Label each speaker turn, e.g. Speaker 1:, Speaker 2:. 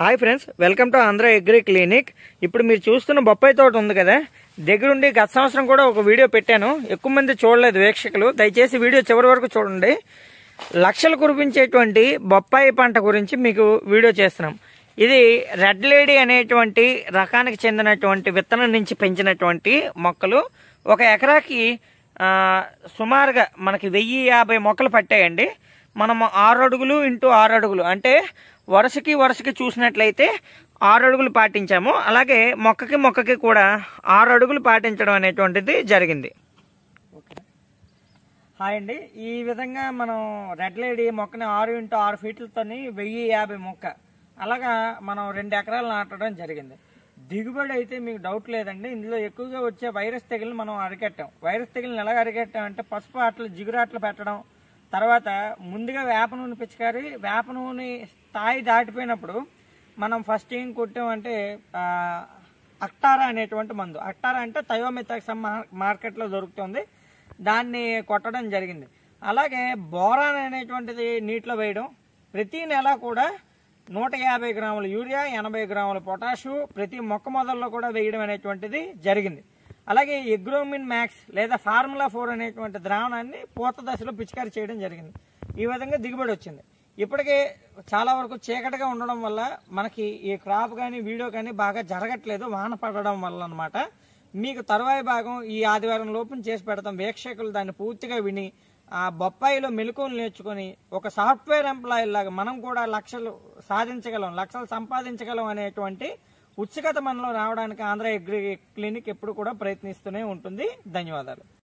Speaker 1: hi friends welcome to Andhra agri clinic ఇప్పుడు మీరు చూస్తున్న బొప్పాయి తోట ఉంది కదా దగ్గరుండి గత సంవత్సరం కూడా ఒక వీడియో పెట్టాను ఎక్కువ మంది చూడలేదు వీక్షకులు దయచేసి వీడియో చివరి వరకు చూడండి లక్షలు కురిపించేటువంటి బొప్పాయి పంట గురించి మీకు వీడియో చేస్తున్నాం ఇది రెడ్ లేడీ అనేటువంటి రకానికి చెందినటువంటి విత్తనం నుంచి పెంచినటువంటి మొక్కలు ఒక ఎకరాకి ఆ, సుమారుగా మనకి వెయ్యి యాభై మొక్కలు పట్టాయండి మనం ఆరు అడుగులు ఇంటూ ఆరు అడుగులు అంటే వరుసకి వరుసకి చూసినట్లయితే ఆరు అడుగులు పాటించాము అలాగే మొక్కకి మొక్కకి కూడా ఆరు అడుగులు పాటించడం అనేటువంటిది జరిగింది హాయ్ అండి ఈ విధంగా మనం రెడ్ లేడీ మొక్కని ఆరు ఇంటూ ఆరు ఫీట్లతోని వెయ్యి యాభై మొక్క అలాగా మనం రెండు ఎకరాలు నాటడం జరిగింది దిగుబడి అయితే మీకు డౌట్ లేదండి ఇందులో ఎక్కువగా వచ్చే వైరస్ తెగులు మనం అరికట్టాం వైరస్ తెగులను ఎలా అరికట్టాం అంటే పసుపు ఆటలు జిగురాట్లు పెట్టడం తర్వాత ముందుగా వేప నూనె పిచికారి వేప నూనె స్థాయి దాటిపోయినప్పుడు మనం ఫస్ట్ ఏం కొట్టామంటే ఆ, అక్టారా అనేటువంటి మందు అక్టారా అంటే థయోమితాక్సమ్ మార్కెట్లో దొరుకుతుంది దాన్ని కొట్టడం జరిగింది అలాగే బోరాన్ అనేటువంటిది నీటిలో వేయడం ప్రతి నెల కూడా నూట యాభై గ్రాముల యూరియా ఎనభై గ్రాముల పొటాషు ప్రతి మొక్క మొదల్లో కూడా వేయడం అనేటువంటిది జరిగింది అలాగే ఎగ్రోమిన్ మ్యాక్స్ లేదా ఫార్ములా ఫోర్ అనేటువంటి ద్రావణాన్ని పూత దశలో పిచికారి చేయడం జరిగింది ఈ విధంగా దిగుబడి వచ్చింది ఇప్పటికే చాలా వరకు చీకటిగా ఉండడం వల్ల మనకి ఈ క్రాప్ కానీ వీడియో కానీ బాగా జరగట్లేదు వాన పడడం వల్ల అనమాట మీకు తరువాయి భాగం ఈ ఆదివారం లోపున చేసి పెడతాం వీక్షకులు దాన్ని పూర్తిగా విని ఆ బొప్పాయిలో మెలకువలు నేర్చుకొని ఒక సాఫ్ట్వేర్ ఎంప్లాయీ లాగా మనం కూడా లక్షలు సాధించగలం లక్షలు సంపాదించగలం అనేటువంటి ఉత్సుకత మనలో రావడానికి ఆంధ్ర అగ్రి క్లినిక్ ఎప్పుడు కూడా ప్రయత్నిస్తూనే ఉంటుంది ధన్యవాదాలు